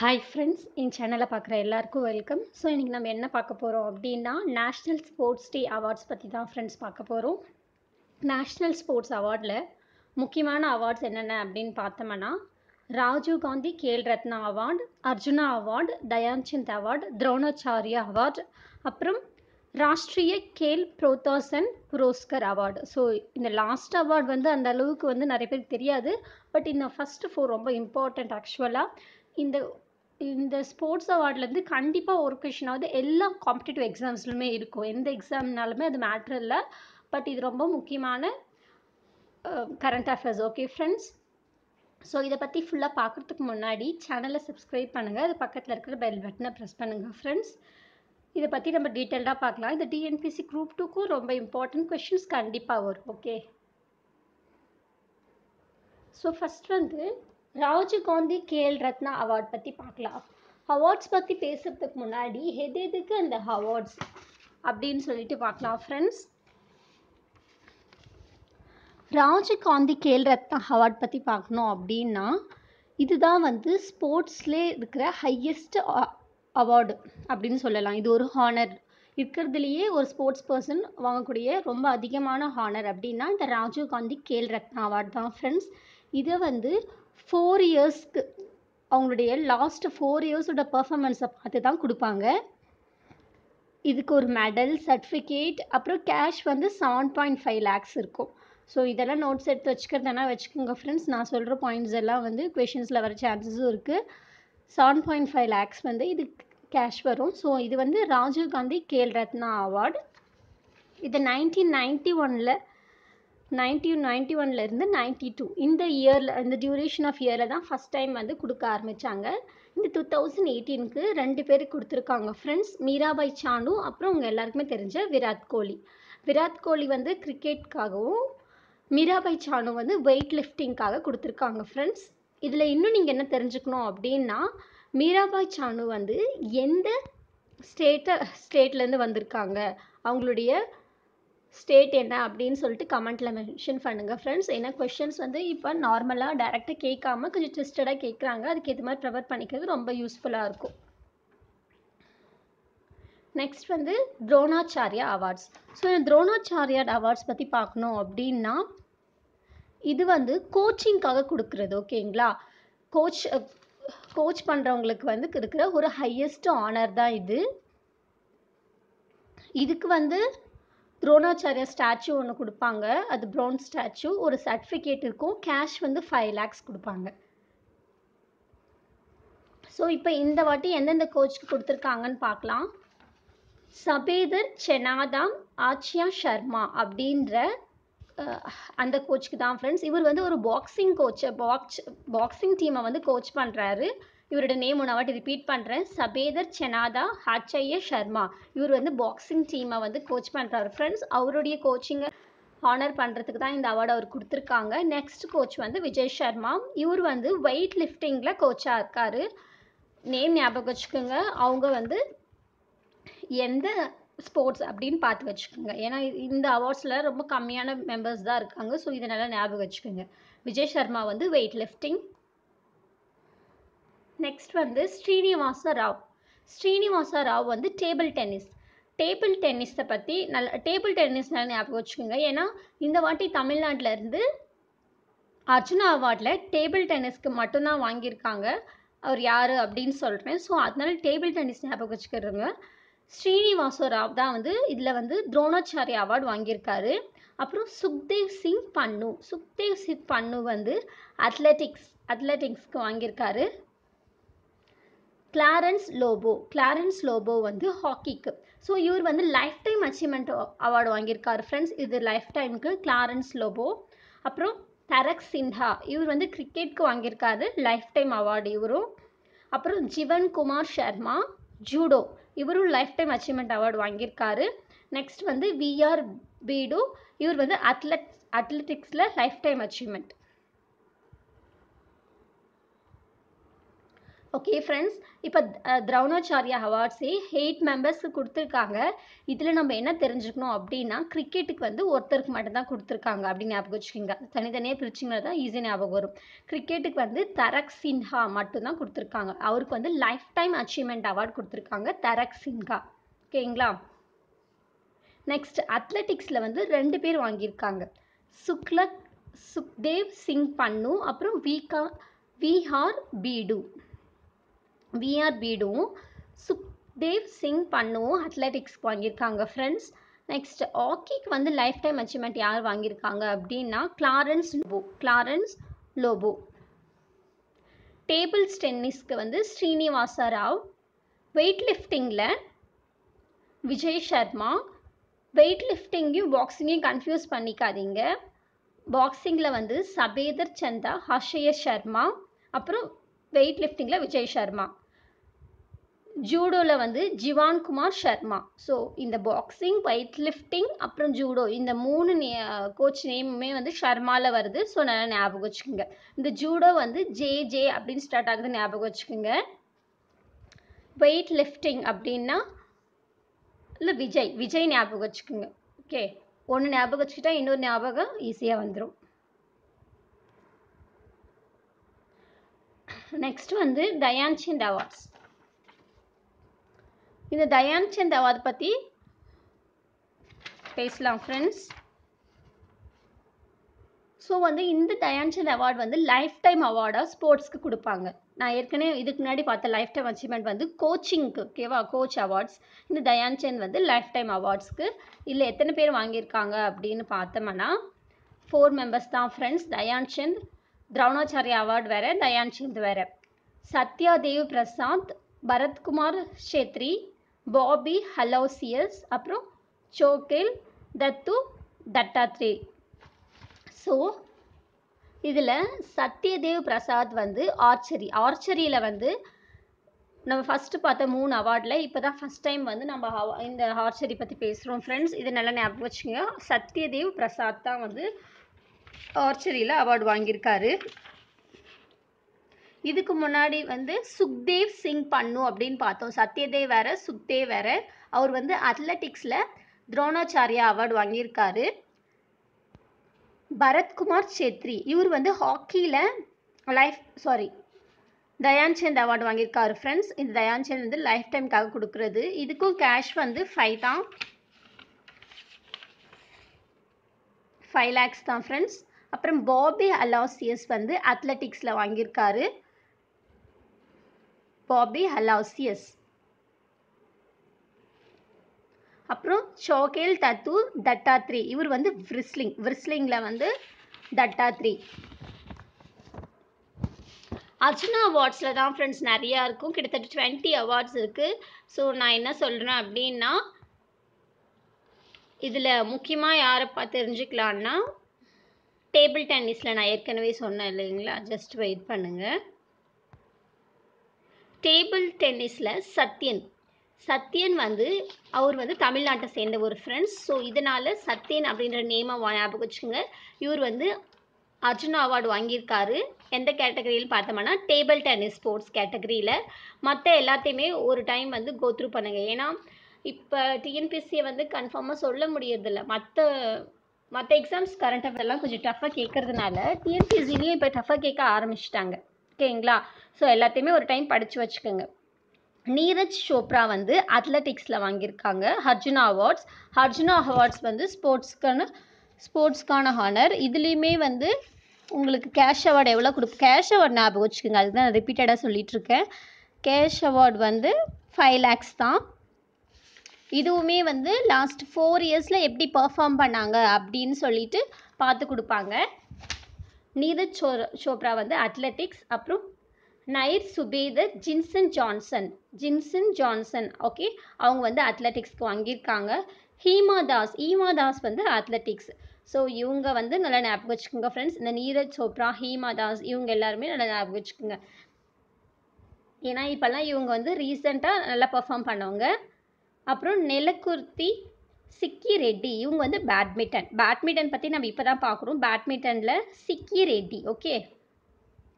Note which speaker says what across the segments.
Speaker 1: hi friends என் சேனலை பார்க்குற எல்லாருக்கும் வெல்கம் ஸோ இன்றைக்கி நம்ம என்ன பார்க்க போகிறோம் அப்படின்னா நேஷ்னல் ஸ்போர்ட்ஸ் டே அவார்ட்ஸ் பற்றி தான் ஃப்ரெண்ட்ஸ் பார்க்க போகிறோம் நேஷ்னல் ஸ்போர்ட்ஸ் அவார்டில் முக்கியமான அவார்ட்ஸ் என்னென்ன அப்படின்னு பார்த்தோம்னா Rajiv Gandhi Khel Ratna award Arjuna award Dhyan Chand award Dronacharya award அப்புறம் ராஷ்ட்ரிய கேல் புரோத்தாசன் புரோஸ்கர் அவார்டு ஸோ இந்த லாஸ்ட் அவார்டு வந்து அந்த அளவுக்கு வந்து நிறைய பேருக்கு தெரியாது பட் இந்த ஃபஸ்ட்டு ஃபோர் ரொம்ப இம்பார்ட்டண்ட் ஆக்சுவலாக இந்த இந்த ஸ்போர்ட்ஸ் அவார்ட்லேருந்து கண்டிப்பாக ஒரு கொஷினாவது எல்லா காம்படிட்டிவ் எக்ஸாம்ஸ்லுமே இருக்கும் எந்த எக்ஸாம்னாலுமே அது மேட்ரு இல்லை பட் இது ரொம்ப முக்கியமான current affairs okay friends so இதை பற்றி ஃபுல்லாக பார்க்குறதுக்கு முன்னாடி சேனலை சப்ஸ்கிரைப் பண்ணுங்கள் அது பக்கத்தில் இருக்கிற பெல் பட்டனை ப்ரெஸ் பண்ணுங்கள் ஃப்ரெண்ட்ஸ் இதை பற்றி நம்ம டீட்டெயில்டாக பார்க்கலாம் இந்த டிஎன்பிசி குரூப் டூக்கும் ரொம்ப இம்பார்ட்டன்ட் கொஷின்ஸ் கண்டிப்பாக வரும் ஓகே ஸோ ஃபஸ்ட் வந்து ராஜீவ் காந்தி கேல் ரத்னா அவார்ட் பற்றி பார்க்கலாம் அவார்ட்ஸ் பற்றி பேசுகிறதுக்கு முன்னாடி எது எதுக்கு அந்த அவார்ட்ஸ் அப்படின்னு சொல்லிட்டு பார்க்கலாம் ஃப்ரெண்ட்ஸ் ராஜீவ் காந்தி கேல் ரத்னா அவார்ட் பற்றி பார்க்கணும் அப்படின்னா இதுதான் வந்து ஸ்போர்ட்ஸ்லே இருக்கிற ஹையஸ்ட் அவார்டு அப்படின்னு சொல்லலாம் இது ஒரு ஹானர் இருக்கிறதுலையே ஒரு ஸ்போர்ட்ஸ் பர்சன் வாங்கக்கூடிய ரொம்ப அதிகமான ஹானர் அப்படின்னா இந்த ராஜீவ் காந்தி கேல் ரத்னா அவார்டு தான் ஃப்ரெண்ட்ஸ் இதை வந்து ஃபோர் இயர்ஸ்க்கு அவங்களுடைய லாஸ்ட் ஃபோர் இயர்ஸோட பர்ஃபாமன்ஸை பார்த்து தான் கொடுப்பாங்க இதுக்கு ஒரு மெடல் சர்டிஃபிகேட் அப்புறம் கேஷ் வந்து செவன் பாயிண்ட் ஃபைவ் லேக்ஸ் இருக்கும் ஸோ இதெல்லாம் நோட்ஸ் எடுத்து வச்சுக்கிறதுனா வச்சுக்கோங்க ஃப்ரெண்ட்ஸ் நான் சொல்கிற பாயிண்ட்ஸ் எல்லாம் வந்து கொஷின்ஸில் வர சான்சஸும் இருக்குது செவன் பாயிண்ட் ஃபைவ் லேக்ஸ் வந்து இது கேஷ் வரும் ஸோ இது வந்து ராஜீவ் காந்தி கேல் ரத்னா அவார்டு இது நைன்டீன் நைன்ட்டி ஒனில் நைன்டீன் நைன்ட்டி ஒன்லேருந்து நைன்ட்டி டூ இந்த இயரில் இந்த டியூரேஷன் ஆஃப் இயரில் தான் ஃபஸ்ட் டைம் வந்து கொடுக்க ஆரம்பித்தாங்க இந்த டூ தௌசண்ட் எயிட்டீனுக்கு ரெண்டு பேருக்கு கொடுத்துருக்காங்க ஃப்ரெண்ட்ஸ் மீராபாய் சானு அப்புறம் உங்கள் எல்லாருக்குமே தெரிஞ்ச விராட் கோலி விராட் கோலி வந்து கிரிக்கெட்காகவும் மீராபாய் சானு வந்து வெயிட் லிஃப்டிங்காக கொடுத்துருக்காங்க ஃப்ரெண்ட்ஸ் இதில் இன்னும் நீங்கள் என்ன தெரிஞ்சுக்கணும் அப்படின்னா மீராபாய் சானு வந்து எந்த ஸ்டேட்டை ஸ்டேட்லேருந்து வந்திருக்காங்க அவங்களுடைய ஸ்டேட் என்ன அப்படின்னு சொல்லிட்டு கமெண்ட்டில் மென்ஷன் பண்ணுங்கள் ஃப்ரெண்ட்ஸ் ஏன்னா கொஷின்ஸ் வந்து இப்போ நார்மலாக டேரெக்டாக கேட்காம கொஞ்சம் ட்விஸ்டடாக கேட்குறாங்க அதுக்கு ஏற்ற மாதிரி ப்ரிப்பேர் பண்ணிக்கிறது ரொம்ப யூஸ்ஃபுல்லாக இருக்கும் நெக்ஸ்ட் வந்து துரோணாச்சாரியா அவார்ட்ஸ் ஸோ இந்த துரோணாச்சாரியா அவார்ட்ஸ் பற்றி பார்க்கணும் அப்படின்னா இது வந்து கோச்சிங்காக கொடுக்குறது ஓகேங்களா கோச் கோச் பண்ணுறவங்களுக்கு வந்து இருக்கிற ஒரு ஹையஸ்ட் ஆனர் தான் இது இதுக்கு வந்து துரோணாச்சாரியா ஸ்டாச்சு ஒன்று கொடுப்பாங்க அது ப்ரௌன் ஸ்டாச்சு ஒரு சர்டிஃபிகேட் இருக்கும் கேஷ் வந்து ஃபைவ் லேக்ஸ் கொடுப்பாங்க ஸோ இப்போ இந்த வாட்டி எந்தெந்த கோச்சுக்கு கொடுத்துருக்காங்கன்னு பார்க்கலாம் சபேதர் செனாதாம் ஆச்சியா சர்மா அப்படின்ற அந்த கோச்சுக்கு தான் ஃப்ரெண்ட்ஸ் இவர் வந்து ஒரு பாக்ஸிங் கோச்சை பாக்ஸ் பாக்ஸிங் டீமை வந்து கோச் பண்ணுறாரு இவரோட நேம் ஒன்று வாட்டி ரிப்பீட் பண்ணுறேன் சபேதர் செனாதா ஹாச்சைய சர்மா இவர் வந்து பாக்ஸிங் டீமை வந்து கோச் பண்ணுறாரு ஃப்ரெண்ட்ஸ் அவருடைய கோச்சிங்கை ஹானர் பண்ணுறதுக்கு தான் இந்த அவார்டு அவர் கொடுத்துருக்காங்க நெக்ஸ்ட் கோச் வந்து விஜய் சர்மா இவர் வந்து வெயிட் லிஃப்டிங்கில் கோச்சாக இருக்கார் நேம் ஞாபகம் வச்சுக்கோங்க அவங்க வந்து எந்த ஸ்போர்ட்ஸ் அப்படின்னு பார்த்து வச்சுக்கோங்க ஏன்னா இந்த அவார்ட்ஸில் ரொம்ப கம்மியான மெம்பர்ஸ் தான் இருக்காங்க ஸோ இதை நல்லா ஞாபகம் வச்சுக்கோங்க விஜய் சர்மா வந்து வெயிட் லிஃப்டிங் நெக்ஸ்ட் வந்து ஸ்ரீனிவாச ராவ் ஸ்ரீனிவாச ராவ் வந்து டேபிள் டென்னிஸ் டேபிள் டென்னிஸை பற்றி நல்ல டேபிள் டென்னிஸ்னால ஞாபகம் வச்சுக்கோங்க ஏன்னா இந்த வாட்டி தமிழ்நாட்டிலேருந்து அர்ஜுனா அவார்டில் டேபிள் டென்னிஸ்க்கு மட்டும்தான் வாங்கியிருக்காங்க அவர் யார் அப்படின்னு சொல்கிறேன் ஸோ அதனால டேபிள் டென்னிஸ் ஞாபகம் வச்சுக்கிறவங்க ஸ்ரீனிவாச ராவ் தான் வந்து இதில் வந்து துரோணாச்சாரிய அவார்டு வாங்கியிருக்காரு அப்புறம் சுக்தேவ் சிங் பன்னு சுக்தேவ் சிங் பன்னு வந்து அத்லெட்டிக்ஸ் அத்லெட்டிக்ஸ்க்கு வாங்கியிருக்காரு கிளாரன்ஸ் லோபோ கிளாரன்ஸ் லோபோ வந்து ஹாக்கிக்கு ஸோ இவர் வந்து லைஃப் டைம் அச்சீவ்மெண்ட் அவார்டு வாங்கியிருக்காரு ஃப்ரெண்ட்ஸ் இது லைஃப் டைமுக்கு கிளாரன்ஸ் லோபோ அப்புறம் தரக் சின்ஹா இவர் வந்து கிரிக்கெட்க்கு வாங்கியிருக்காரு லைஃப் டைம் அவார்டு இவரும் அப்புறம் ஜிவன் குமார் சர்மா ஜூடோ இவரும் லைஃப் டைம் அச்சீவ்மெண்ட் அவார்டு வாங்கியிருக்காரு நெக்ஸ்ட் வந்து விஆர் பீடு இவர் வந்து அத்லட் அத்லெட்டிக்ஸில் life time achievement okay friends இப்போ திரோணாச்சாரியா அவார்ட்ஸே எயிட் மெம்பர்ஸ்க்கு கொடுத்துருக்காங்க இதில் நம்ம என்ன தெரிஞ்சுக்கணும் அப்படின்னா கிரிக்கெட்டுக்கு வந்து ஒருத்தருக்கு மட்டும்தான் கொடுத்துருக்காங்க அப்படின்னு ஞாபகம் வச்சுக்கோங்க தனித்தனியாக பிரிச்சிங்கன்னா தான் ஈஸியாக ஞாபகம் வரும் கிரிக்கெட்டுக்கு வந்து தரக் சின்ஹா மட்டும்தான் கொடுத்துருக்காங்க அவருக்கு வந்து லைஃப் டைம் அச்சீவ்மெண்ட் அவார்டு கொடுத்துருக்காங்க தரக் சின்ஹா ஓகேங்களா நெக்ஸ்ட் அத்லெட்டிக்ஸில் வந்து ரெண்டு பேர் வாங்கியிருக்காங்க சுக்லக் சுக்தேவ் சிங் பன்னு அப்புறம் விகா விஹார் பீடு விஆர் பீடும் சுக்தேவ் சிங் பண்ணுவும் அத்லெட்டிக்ஸ்க்கு வாங்கியிருக்காங்க ஃப்ரெண்ட்ஸ் நெக்ஸ்ட் ஹாக்கிக்கு வந்து லைஃப் டைம் அச்சீவ்மெண்ட் யார் வாங்கியிருக்காங்க அப்படின்னா கிளாரன்ஸ் லோபோ கிளாரன்ஸ் லோபோ டேபிள்ஸ் டென்னிஸ்க்கு வந்து ஸ்ரீனிவாச ராவ் வெயிட் லிஃப்டிங்கில் விஜய் சர்மா வெயிட் லிஃப்டிங்கையும் பாக்ஸிங்கையும் கன்ஃபியூஸ் பண்ணிக்காதீங்க பாக்ஸிங்கில் வந்து சபேதர் சந்தா ஹர்ஷய சர்மா அப்புறம் வெயிட் லிஃப்டிங்கில் விஜய் சர்மா ஜூடோவில் வந்து ஜிவான் குமார் சர்மா ஸோ இந்த பாக்ஸிங் வெயிட் லிஃப்டிங் அப்புறம் ஜூடோ இந்த மூணு நே கோச் நேமுமே வந்து ஷர்மாவில் வருது ஸோ நல்லா ஞாபகம் வச்சுக்கோங்க இந்த ஜூடோ வந்து ஜே ஜே அப்படின்னு ஸ்டார்ட் ஆகுது ஞாபகம் வச்சுக்கோங்க வெயிட் லிஃப்டிங் அப்படின்னா இல்லை விஜய் விஜய் ஞாபகம் வச்சுக்கோங்க ஓகே ஒன்று ஞாபகம் வச்சுக்கிட்டா இன்னொரு ஞாபகம் ஈஸியாக வந்துடும் நெக்ஸ்ட் வந்து தயான்சந்த் அவார்ட்ஸ் இந்த தயான்சந்த் அவார்ட் பற்றி பேசலாம் ஃப்ரெண்ட்ஸ் ஸோ வந்து இந்த தயான்சந்த் அவார்டு வந்து லைஃப் டைம் அவார்டாக ஸ்போர்ட்ஸ்க்கு கொடுப்பாங்க நான் ஏற்கனவே இதுக்கு முன்னாடி பார்த்த லைஃப் டைம் அச்சீவ்மெண்ட் வந்து கோச்சிங்க்கு ஓகேவா கோச் அவார்ட்ஸ் இந்த தயான்சந்த் வந்து லைஃப் டைம் அவார்ட்ஸ்க்கு இல்லை எத்தனை பேர் வாங்கியிருக்காங்க அப்படின்னு பார்த்தோம்னா ஃபோர் மெம்பர்ஸ் தான் ஃப்ரெண்ட்ஸ் தயான்சந்த் திரோணாச்சாரியா அவார்டு வேறு தயான்சந்த் வேறு சத்யாதேவ் பிரசாத் பரத்குமார் ஷேத்ரி பாபி ஹலோசியஸ் அப்புறம் சோகேல் தத்து தட்டாத்ரே ஸோ இதில் சத்யதேவ் பிரசாத் வந்து ஆர்ச்சரி ஆர்ச்சரியில் வந்து நம்ம ஃபஸ்ட்டு பார்த்த மூணு அவார்டில் இப்போ தான் ஃபஸ்ட் டைம் வந்து நம்ம awa- இந்த ஆர்ச்சரி பற்றி பேசுகிறோம் ஃப்ரெண்ட்ஸ் இதை நல்லா ஞாபகம் வச்சுக்கோங்க சத்யதேவ் பிரசாத் தான் வந்து ஆர்ச்சரியில் அவார்டு வாங்கியிருக்காரு இதுக்கு முன்னாடி வந்து சுக்தேவ் சிங் பண்ணு அப்படின்னு பார்த்தோம் சத்யதேவ் வேற சுக்தேவ் வேற அவர் வந்து அத்லெட்டிக்ஸில் துரோணாச்சாரியா அவார்டு வாங்கியிருக்காரு பரத்குமார் சேத்ரி இவர் வந்து ஹாக்கியில் லைஃப் சாரி தயான்சந்த் அவார்டு வாங்கியிருக்காரு ஃப்ரெண்ட்ஸ் இந்த தயான்சந்த் வந்து லைஃப் டைம்க்காக கொடுக்குறது இதுக்கும் கேஷ் வந்து ஃபைவ் தான் ஃபைவ் லேக்ஸ் தான் ஃப்ரெண்ட்ஸ் அப்புறம் பாபி அலாசியஸ் வந்து அத்லெட்டிக்ஸில் வாங்கியிருக்காரு பாபி அலாசியஸ் அப்புறம் சோகேல் தத்து தட்டாத்ரி இவர் வந்து விரிஸ்லிங் விரிஸ்லிங்கில் வந்து தட்டாத்ரி அர்ஜுனா அவார்ட்ஸில் தான் ஃப்ரெண்ட்ஸ் நிறையா இருக்கும் கிட்டத்தட்ட டுவெண்ட்டி அவார்ட்ஸ் இருக்குது ஸோ நான் என்ன சொல்கிறேன் அப்படின்னா இதில் முக்கியமாக யாரை பார்த்து தெரிஞ்சுக்கலான்னா டேபிள் டென்னிஸில் நான் ஏற்கனவே சொன்னேன் இல்லைங்களா ஜஸ்ட் வெயிட் பண்ணுங்கள் டேபிள் டென்னிஸில் சத்யன் சத்யன் வந்து அவர் வந்து தமிழ்நாட்டை சேர்ந்த ஒரு ஃப்ரெண்ட்ஸ் ஸோ இதனால் சத்யன் அப்படின்ற நேமை ஞாபகம் வச்சுக்கோங்க இவர் வந்து அர்ஜுனா அவார்டு வாங்கியிருக்காரு எந்த கேட்டகரியில் பார்த்தோம்னா டேபிள் டென்னிஸ் ஸ்போர்ட்ஸ் கேட்டகரியில் மற்ற எல்லாத்தையுமே ஒரு டைம் வந்து கோத்ரூ பண்ணுங்கள் ஏன்னா இப்போ டிஎன்பிஎஸ்சியை வந்து கன்ஃபார்மாக சொல்ல முடியறதில்ல மற்ற மற்ற எக்ஸாம்ஸ் கரண்ட் அஃபேர்லாம் கொஞ்சம் டஃப்பாக கேட்கறதுனால டிஎன்பிஎஸ்சிலையும் இப்போ டஃப்பாக கேட்க ஆரம்பிச்சிட்டாங்க ஓகேங்களா ஸோ எல்லாத்தையுமே ஒரு டைம் படித்து வச்சுக்கோங்க நீரஜ் சோப்ரா வந்து அத்லெட்டிக்ஸில் வாங்கியிருக்காங்க அர்ஜுனா அவார்ட்ஸ் அர்ஜுனா அவார்ட்ஸ் வந்து ஸ்போர்ட்ஸ்க்கான ஸ்போர்ட்ஸ்க்கான ஹானர் இதுலேயுமே வந்து உங்களுக்கு கேஷ் அவார்டு எவ்வளோ கொடு கேஷ் அவார்டு ஞாபகம் வச்சுக்கோங்க அதுதான் நான் ரிப்பீட்டடாக சொல்லிட்டு இருக்கேன் கேஷ் அவார்டு வந்து ஃபைவ் லேக்ஸ் தான் இதுவுமே வந்து லாஸ்ட் ஃபோர் இயர்ஸில் எப்படி பெர்ஃபார்ம் பண்ணாங்க அப்படின்னு சொல்லிட்டு பார்த்து கொடுப்பாங்க நீரஜ் சோ சோப்ரா வந்து அத்லெட்டிக்ஸ் அப்புறம் நைர் சுபேதர் ஜின்சன் ஜான்சன் ஜின்சன் ஜான்சன் ஓகே அவங்க வந்து அத்லெட்டிக்ஸ்க்கு வாங்கியிருக்காங்க ஹீமா தாஸ் ஹீமா தாஸ் வந்து அத்லெட்டிக்ஸ் ஸோ இவங்க வந்து நல்லா ஞாபகம் வச்சுக்கோங்க ஃப்ரெண்ட்ஸ் இந்த நீரஜ் சோப்ரா ஹீமா தாஸ் இவங்க எல்லாருமே நல்லா ஞாபகம் வச்சுக்கோங்க ஏன்னா இப்போல்லாம் இவங்க வந்து ரீசெண்டாக நல்லா பெர்ஃபார்ம் பண்ணவங்க அப்புறம் நெலக்குர்த்தி சிக்கி ரெட்டி இவங்க வந்து பேட்மிண்டன் பேட்மிண்டன் பற்றி நம்ம இப்போ தான் பார்க்குறோம் பேட்மிண்டனில் சிக்கி ரெட்டி ஓகே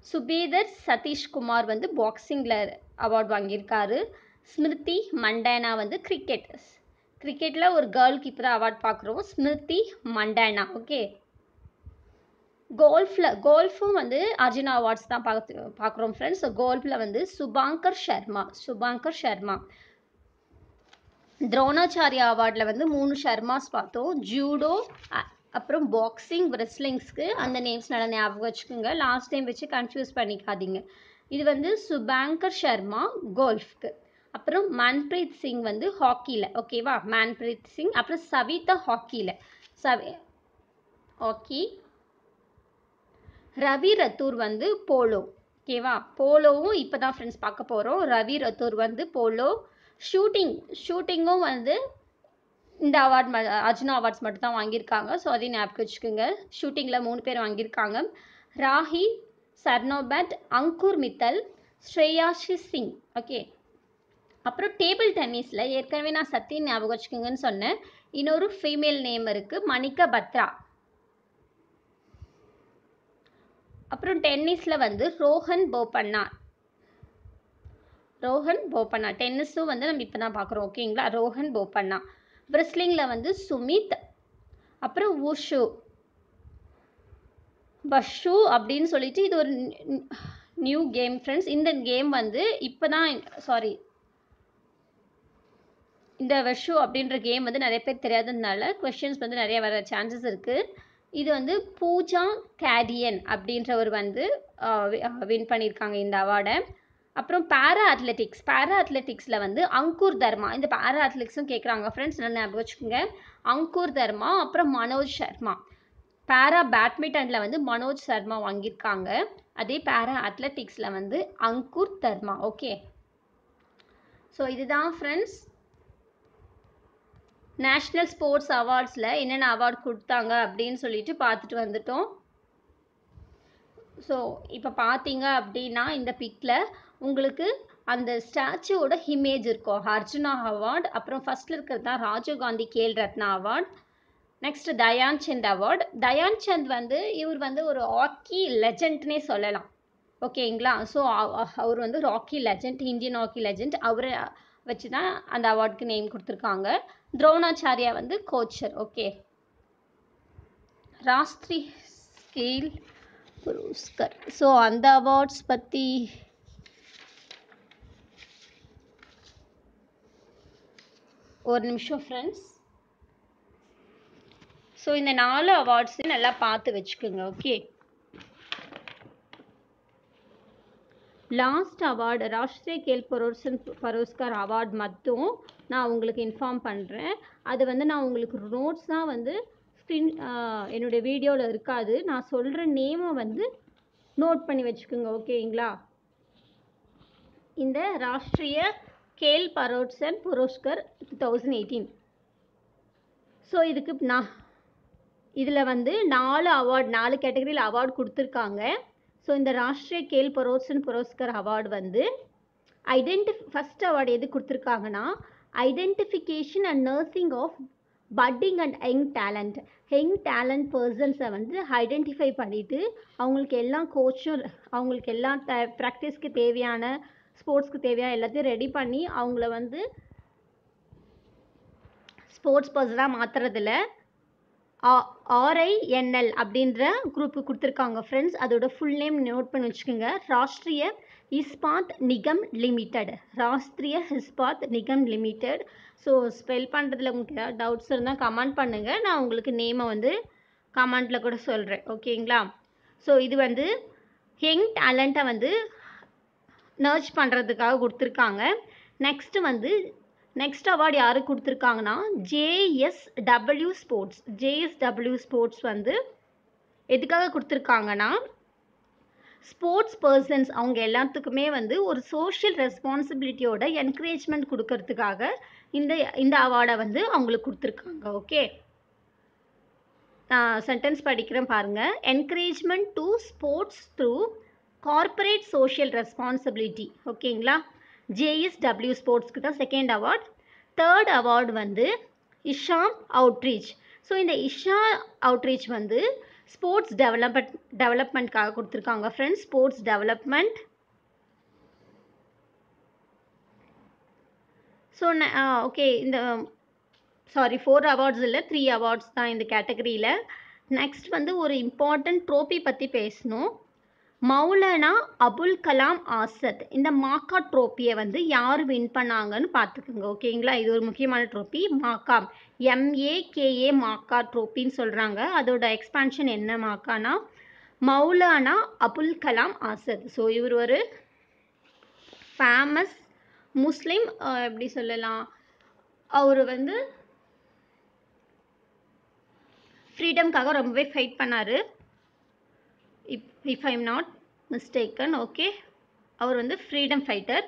Speaker 1: சுபேதர் சதீஷ்குமார் வந்து பாக்ஸிங்கில் அவார்ட் வாங்கியிருக்காரு ஸ்மிருதி மண்டேனா வந்து கிரிக்கெட் கிரிக்கெட்டில் ஒரு கேர்ளுக்கு இப்போ தான் அவார்ட் பார்க்குறோம் ஸ்மிருதி மண்டேனா ஓகே கோல்ஃபில் கோல்ஃபும் வந்து அர்ஜுனா அவார்ட்ஸ் தான் பார்த்து பார்க்குறோம் ஃப்ரெண்ட்ஸ் ஸோ கோல்ஃபில் வந்து சுபாங்கர் சர்மா சுபாங்கர் சர்மா துரோணாச்சாரியா அவார்டில் வந்து மூணு ஷர்மாஸ் பார்த்தோம் ஜூடோ அ- அப்புறம் பாக்ஸிங் ரெஸ்லிங்ஸ்க்கு அந்த நேம்ஸ் நல்லா ஞாபகம் வச்சுக்கோங்க லாஸ்ட் டைம் வச்சு கன்ஃபியூஸ் பண்ணிக்காதீங்க இது வந்து சுபாங்கர் சர்மா கோல்ஃப்க்கு அப்புறம் மன்பிரீத் சிங் வந்து ஹாக்கியில் ஓகேவா மன்பிரீத் சிங் அப்புறம் சவிதா ஹாக்கியில் சவி ஹாக்கி ரவி ரத்தூர் வந்து போலோ ஓகேவா போலோவும் இப்போ தான் ஃப்ரெண்ட்ஸ் பார்க்க போகிறோம் ரவி ரத்தூர் வந்து போலோ ஷூட்டிங் ஷூட்டிங்கும் வந்து இந்த அவார்ட் ம அர்ஜுனா அவார்ட்ஸ் மட்டும் தான் வாங்கியிருக்காங்க ஸோ அதையும் ஞாபகம் வச்சுக்கோங்க ஷூட்டிங்கில் மூணு பேர் வாங்கியிருக்காங்க ராஹி சர்னோபேட் அங்கூர் மித்தல் ஸ்ரேயாஷி சிங் ஓகே அப்புறம் டேபிள் டென்னிஸில் ஏற்கனவே நான் சத்தின் ஞாபகம் வச்சுக்கோங்கன்னு சொன்னேன் இன்னொரு ஃபீமேல் நேம் இருக்குது மணிகா பத்ரா அப்புறம் டென்னிஸில் வந்து ரோஹன் போபண்ணா ரோஹன் போபண்ணா டென்னிஸும் வந்து நம்ம இப்போ தான் பார்க்குறோம் ஓகேங்களா ரோஹன் போபண்ணா பிரிஸ்லிங்கில் வந்து சுமித் அப்புறம் உஷு பஷு அப்படின்னு சொல்லிட்டு இது ஒரு நியூ கேம் ஃப்ரெண்ட்ஸ் இந்த கேம் வந்து இப்போ தான் சாரி இந்த வஷு அப்படின்ற கேம் வந்து நிறைய பேர் தெரியாததுனால கொஷின்ஸ் வந்து நிறைய வர சான்சஸ் இருக்குது இது வந்து பூஜா கேடியன் அப்படின்றவர் வந்து வின் பண்ணியிருக்காங்க இந்த அவார்டை அப்புறம் பேரா அத்லெட்டிக்ஸ் பேரா அத்லெட்டிக்ஸில் வந்து அங்கூர் தர்மா இந்த பேரா அத்லெட்டிக்ஸும் கேட்குறாங்க ஃப்ரெண்ட்ஸ் நல்லா ஞாபகம் வச்சுக்கோங்க அங்கூர் தர்மா அப்புறம் மனோஜ் சர்மா பேரா பேட்மிண்டனில் வந்து மனோஜ் சர்மா வாங்கியிருக்காங்க அதே பேரா அத்லெட்டிக்ஸில் வந்து அங்கூர் தர்மா ஓகே ஸோ இதுதான் ஃப்ரெண்ட்ஸ் நேஷ்னல் ஸ்போர்ட்ஸ் அவார்ட்ஸில் என்னென்ன அவார்ட் கொடுத்தாங்க அப்படின்னு சொல்லிட்டு பார்த்துட்டு வந்துட்டோம் ஸோ இப்போ பார்த்தீங்க அப்படின்னா இந்த பிக்கில் உங்களுக்கு அந்த ஸ்டாச்சுவோட இமேஜ் இருக்கும் அர்ஜுனா அவார்ட் அப்புறம் ஃபர்ஸ்ட்ல இருக்கிறது தான் Rajiv Gandhi Khel Ratna award next Dhyan Chand award Dhyan Chand வந்து இவர் வந்து ஒரு ஹாக்கி லெஜண்ட்னே சொல்லலாம் ஓகேங்களா ஸோ அவர் வந்து hockey legend Indian hockey legend அவரை வச்சு தான் அந்த அவார்டுக்கு நேம் கொடுத்துருக்காங்க துரோணாச்சாரியா வந்து கோச்சர் ஓகே ராஷ்ட்ரி ஸ்கேல் புரஸ்கர் ஸோ அந்த அவார்ட்ஸ் பற்றி ஒரு நிமிஷம் ஃப்ரெண்ட்ஸ் ஸோ இந்த நாலு அவார்ட்ஸையும் நல்லா பார்த்து வச்சுக்கோங்க okay last award Rashtriya Khel Protsahan Puraskar award மட்டும் நான் உங்களுக்கு இன்ஃபார்ம் பண்ணுறேன் அது வந்து நான் உங்களுக்கு நோட்ஸ் தான் வந்து ஸ்க்ரீன் என்னுடைய வீடியோவில் இருக்காது நான் சொல்கிற நேமை வந்து நோட் பண்ணி வச்சுக்கோங்க ஓகேங்களா இந்த Rashtriya Khel Protsahan Puraskar two thousand eighteen so இதுக்கு நான் இதில் வந்து நாலு அவார்ட் நாலு கேட்டகரியில் அவார்டு கொடுத்துருக்காங்க ஸோ இந்த ராஷ்ட்ரிய கேல் பரோட்சன் புரோஸ்கர் அவார்டு வந்து ஐடென்டி ஃபஸ்ட் அவார்டு எது கொடுத்துருக்காங்கன்னா identification and nursing of budding and young talent young talent பர்சன்ஸை வந்து ஐடென்டிஃபை பண்ணிவிட்டு அவங்களுக்கு எல்லா கோச்சும் அவங்களுக்கு எல்லா த ப்ராக்டிஸ்க்கு தேவையான ஸ்போர்ட்ஸ்க்கு தேவையான எல்லாத்தையும் ரெடி பண்ணி அவங்கள வந்து ஸ்போர்ட்ஸ் பர்சனாக மாற்றுறதுல ஆர்ஐஎன்எல் அப்படின்ற குரூப்பு கொடுத்துருக்காங்க ஃப்ரெண்ட்ஸ் அதோட ஃபுல் நேம் நோட் பண்ணி வச்சுக்கோங்க Rashtriya Ispat Nigam limited Rashtriya Ispat Nigam limited so spell பண்ணுறதுல உங்களுக்கு ஏதாவது டவுட்ஸ் இருந்தால் கமெண்ட் பண்ணுங்கள் நான் உங்களுக்கு நேமை வந்து கமெண்ட்டில் கூட சொல்கிறேன் ஓகேங்களா ஸோ இது வந்து யங் டேலண்ட்டை வந்து நர்ச் பண்ணுறதுக்காக கொடுத்துருக்காங்க நெக்ஸ்ட்டு வந்து நெக்ஸ்ட் அவார்டு யாருக்கு கொடுத்துருக்காங்கன்னா ஜேஎஸ்டபிள்யூ ஸ்போர்ட்ஸ் ஜேஎஸ்டபிள்யூ ஸ்போர்ட்ஸ் வந்து எதுக்காக கொடுத்துருக்காங்கன்னா ஸ்போர்ட்ஸ் பர்சன்ஸ் அவங்க எல்லாத்துக்குமே வந்து ஒரு சோஷியல் ரெஸ்பான்சிபிலிட்டியோட என்கரேஜ்மெண்ட் கொடுக்கறதுக்காக இந்த இந்த அவார்டை வந்து அவங்களுக்கு கொடுத்துருக்காங்க ஓகே நான் சென்டென்ஸ் படிக்கிறேன் பாருங்கள் encouragement to sports through corporate social responsibility ஓகேங்களா ஜேஎஸ்டபிள்யூ ஸ்போர்ட்ஸ்க்கு தான் செகண்ட் அவார்ட் தேர்ட் அவார்டு வந்து இஷாம் அவுட்ரீச் ஸோ இந்த இஷா அவுட்ரீச் வந்து ஸ்போர்ட்ஸ் டெவலப்மெண்ட் டெவலப்மெண்ட்காக கொடுத்துருக்காங்க friends sports development so okay இந்த சாரி ஃபோர் அவார்ட்ஸ் இல்லை த்ரீ அவார்ட்ஸ் தான் இந்த கேட்டகரியில் நெக்ஸ்ட் வந்து ஒரு இம்பார்ட்டன்ட் ட்ரோபி பற்றி பேசணும் மௌலானா அபுல் கலாம் ஆசத் இந்த மாக்கா ட்ரோப்பியை வந்து யார் வின் பண்ணாங்கன்னு பார்த்துக்குங்க ஓகேங்களா இது ஒரு முக்கியமான ட்ரோப்பி மாக்கா எம்ஏகேஏ மாக்கா ட்ரோப்பின்னு சொல்கிறாங்க அதோட எக்ஸ்பான்ஷன் என்ன மாக்கானா மௌலானா அபுல் கலாம் ஆசத் ஸோ இவர் ஒரு ஃபேமஸ் முஸ்லீம் எப்படி சொல்லலாம் அவர் வந்து ஃப்ரீடம்காக ரொம்பவே ஃபைட் பண்ணார் if if I'm not mistaken okay அவர் வந்து ஃப்ரீடம் ஃபைட்டர்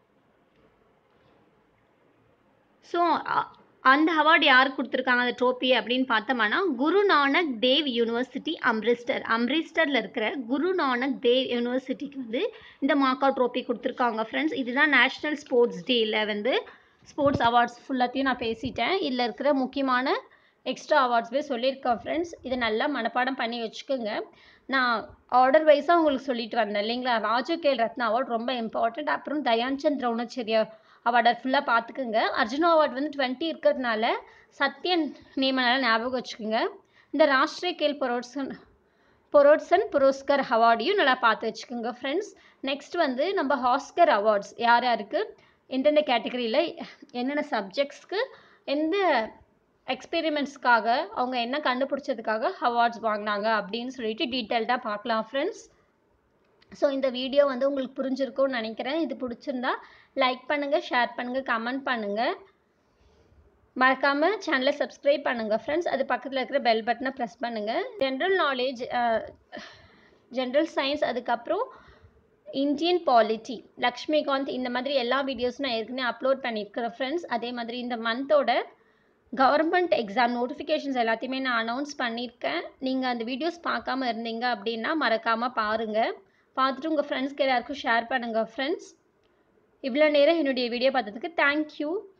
Speaker 1: ஸோ அந்த அவார்டு யாருக்கு கொடுத்துருக்காங்க அந்த ட்ரோப்பி அப்படின்னு பார்த்தோம்னா குரு நானக் தேவ் யூனிவர்சிட்டி அம்ரிஸ்டர் அம்ரிஸ்டரில் இருக்கிற குரு நானக் தேவ் யூனிவர்சிட்டிக்கு வந்து இந்த மாக்கா ட்ரோப்பி கொடுத்துருக்காங்க ஃப்ரெண்ட்ஸ் இதுதான் நேஷ்னல் ஸ்போர்ட்ஸ் டேயில் வந்து ஸ்போர்ட்ஸ் அவார்ட்ஸ் ஃபுல்லாத்தையும் நான் பேசிட்டேன் இதில் இருக்கிற முக்கியமான எக்ஸ்ட்ரா அவார்ட்ஸ்வே சொல்லியிருக்கேன் ஃப்ரெண்ட்ஸ் இதை நல்லா மனப்பாடம் பண்ணி வச்சுக்கோங்க நான் ஆர்டர் வைஸாக உங்களுக்கு சொல்லிட்டு வந்தேன் இல்லைங்களா ராஜு கேல் ரத்னா அவார்ட் ரொம்ப இம்பார்ட்டண்ட் அப்புறம் தயான்சந்த் திரோணாச்சாரியா அவார்டை ஃபுல்லாக பார்த்துக்குங்க அர்ஜுனா அவார்ட் வந்து டுவெண்ட்டி இருக்கிறதுனால சத்யன் நேமனால ஞாபகம் வச்சுக்கோங்க இந்த ராஷ்ட்ரிய கேல் பொரோட்சன் பொரோட்சன் புரோஸ்கர் அவார்டையும் நல்லா பார்த்து வச்சுக்கோங்க ஃப்ரெண்ட்ஸ் நெக்ஸ்ட் வந்து நம்ம ஹாஸ்கர் அவார்ட்ஸ் யார் யாருக்கு எந்தெந்த கேட்டகரியில் என்னென்ன சப்ஜெக்ட்ஸ்க்கு எந்த எக்ஸ்பெரிமெண்ட்ஸ்க்காக அவங்க என்ன கண்டுபிடிச்சதுக்காக அவார்ட்ஸ் வாங்கினாங்க அப்படின்னு சொல்லிட்டு டீட்டெயில்டாக பார்க்கலாம் ஃப்ரெண்ட்ஸ் ஸோ இந்த வீடியோ வந்து உங்களுக்கு புரிஞ்சிருக்கும்னு நினைக்கிறேன் இது பிடிச்சிருந்தா லைக் பண்ணுங்கள் ஷேர் பண்ணுங்கள் கமெண்ட் பண்ணுங்கள் மறக்காமல் சேனலை சப்ஸ்கிரைப் பண்ணுங்கள் ஃப்ரெண்ட்ஸ் அது பக்கத்தில் இருக்கிற பெல் பட்டனை ப்ரெஸ் பண்ணுங்கள் ஜென்ரல் நாலேஜ் ஜென்ரல் சயின்ஸ் அதுக்கப்புறம் இந்தியன் பாலிட்டி லக்ஷ்மிகாந்த் இந்த மாதிரி எல்லா வீடியோஸும் நான் ஏற்கனவே அப்லோட் பண்ணியிருக்கிறேன் ஃப்ரெண்ட்ஸ் அதே மாதிரி இந்த மந்தோட கவர்மெண்ட் எக்ஸாம் நோட்டிஃபிகேஷன்ஸ் எல்லாத்தையுமே நான் அனௌன்ஸ் பண்ணியிருக்கேன் நீங்கள் அந்த வீடியோஸ் பார்க்காம இருந்தீங்க அப்படின்னா மறக்காமல் பாருங்கள் பார்த்துட்டு உங்கள் ஃப்ரெண்ட்ஸ்க்கு எல்லாருக்கும் ஷேர் பண்ணுங்கள் ஃப்ரெண்ட்ஸ் இவ்வளோ நேரம் என்னுடைய வீடியோ பார்த்ததுக்கு தேங்க்யூ